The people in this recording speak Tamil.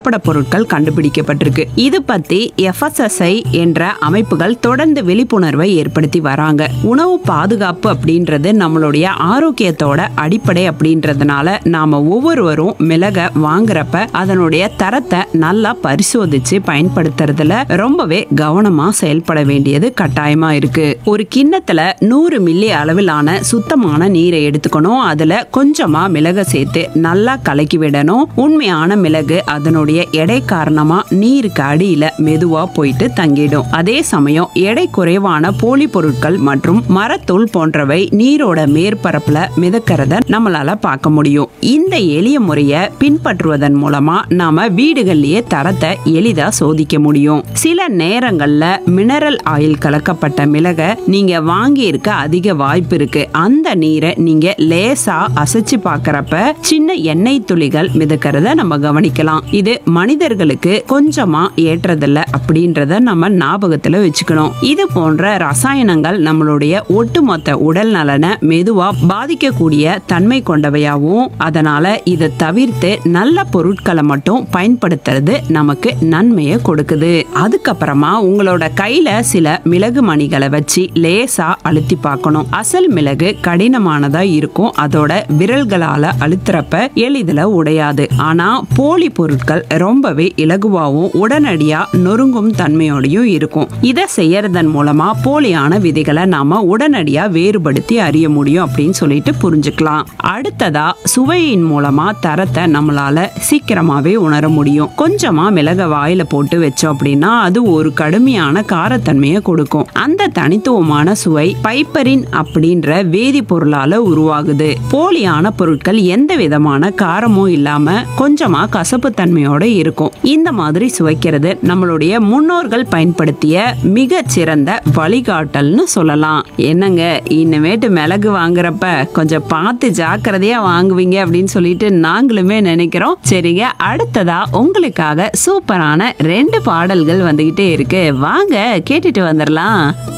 கலப்பட பொருட்கள் கண்டுபிடிக்கப்பட்டிருக்கு இது பத்தி எஃப்எஸ்எஸ்ஐ என்ற அமைப்புகள் தொடர்ந்து விழிப்புணர்வை ஏற்படுத்தி வராங்க உணவு பாதுகாப்பு அப்படின்றது நம்மளுடைய ஆரோக்கியத்தோட அடிப்படை அப்படின்றதுனால நாம ஒவ்வொருவரும் மிளகை வாங்குறப்ப அதனுடைய தரத்தை நல்லா பரிசோதிச்சு பயன்படுத்துறதுல ரொம்பவே கவனமா செயல்பட வேண்டியது கட்டாயமா இருக்கு ஒரு கிண்ணத்துல நூறு மில்லி அளவிலான சுத்தமான நீரை எடுத்துக்கணும் அதுல கொஞ்சமா மிளகை சேர்த்து நல்லா கலக்கி விடணும் உண்மையான மிளகு அதனுடைய எடை காரணமா நீருக்கு அடியில மெதுவா போயிட்டு தங்கிடும் அதே சமயம் எடை குறைவான போலி பொருட்கள் மற்றும் மரத்தூள் போன்றவை நீரோட மேற்பரப்புல மிதக்கிறத நம்மளால பார்க்க முடியும் இந்த எளிய முறையை பின்பற்றுவதன் மூலமா நாம வீடுகள்லயே தரத்தை எளிதா சோதிக்க முடியும் சில நேரங்கள்ல மினரல் ஆயில் கலக்கப்பட்ட மிளகை நீங்க வாங்கி இருக்க அதிக வாய்ப்பு இருக்கு அந்த நீரை நீங்க லேசா அசைச்சு பார்க்கறப்ப சின்ன எண்ணெய் துளிகள் மிதக்கிறத நம்ம கவனிக்கலாம் இது மனிதர்களுக்கு கொஞ்சமா ஏற்றதில்ல அப்படின்றத நம்ம ஞாபகத்துல வச்சுக்கணும் இது போன்ற ரசாயனங்கள் நம்மளுடைய ஒட்டுமொத்த உடல் நலனை மெதுவா பாதிக்கக்கூடிய தன்மை கொண்டவையாகவும் அதனால இதை தவிர்த்து நல்ல பொருட்களை மட்டும் பயன்படுத்துறது நமக்கு நன்மையை கொடுக்குது அதுக்கப்புறமா உங்களோட கையில சில மிளகு மணிகளை வச்சு லேசா அழுத்தி பார்க்கணும் அசல் மிளகு கடினமானதா இருக்கும் அதோட விரல்களால அழுத்துறப்ப எளிதில் உடையாது ஆனா போலி பொருட்கள் ரொம்பவே இலகுவாகவும் உடனடியா நொறுங்கும் தன்மையோடையும் இருக்கும் இதை செய்யறதன் மூலமா போலியான விதைகளை நாம உடனடியா வேறுபடுத்தி அறிய முடியும் அப்படின்னு சொல்லிட்டு புரிஞ்சுக்கலாம் அடுத்ததா சுவையின் மூலமா தரத்தை நம்மளால சீக்கிரமாவே உணர முடியும் கொஞ்சமா மிளக வாயில போட்டு வச்சோம் அப்படின்னா அது ஒரு கடுமையான காரத்தன்மையை கொடுக்கும் அந்த தனித்துவமான சுவை பைப்பரின் அப்படின்ற வேதிப்பொருளால உருவாகுது போலியான பொருட்கள் எந்த விதமான காரமும் இல்லாம கொஞ்சமா கசப்பு தன்மையோட இருக்கும் இந்த மாதிரி சுவைக்கிறது நம்மளுடைய முன்னோர்கள் பயன்படுத்திய மிக சிறந்த வழிகாட்டல்னு சொல்லலாம் என்னங்க இனிமேட்டு மிளகு வாங்குறப்ப கொஞ்சம் பார்த்து ஜாக்கிரதையா வாங்குவீங்க அப்படின்னு சொல்லிட்டு நாங்களுமே நினைக்கிறோம் சரிங்க அடுத்ததா உங்களுக்காக சூப்பரான ரெண்டு பாடல்கள் வந்துகிட்டே இருக்கு வாங்க கேட்டுட்டு வந்துடலாம்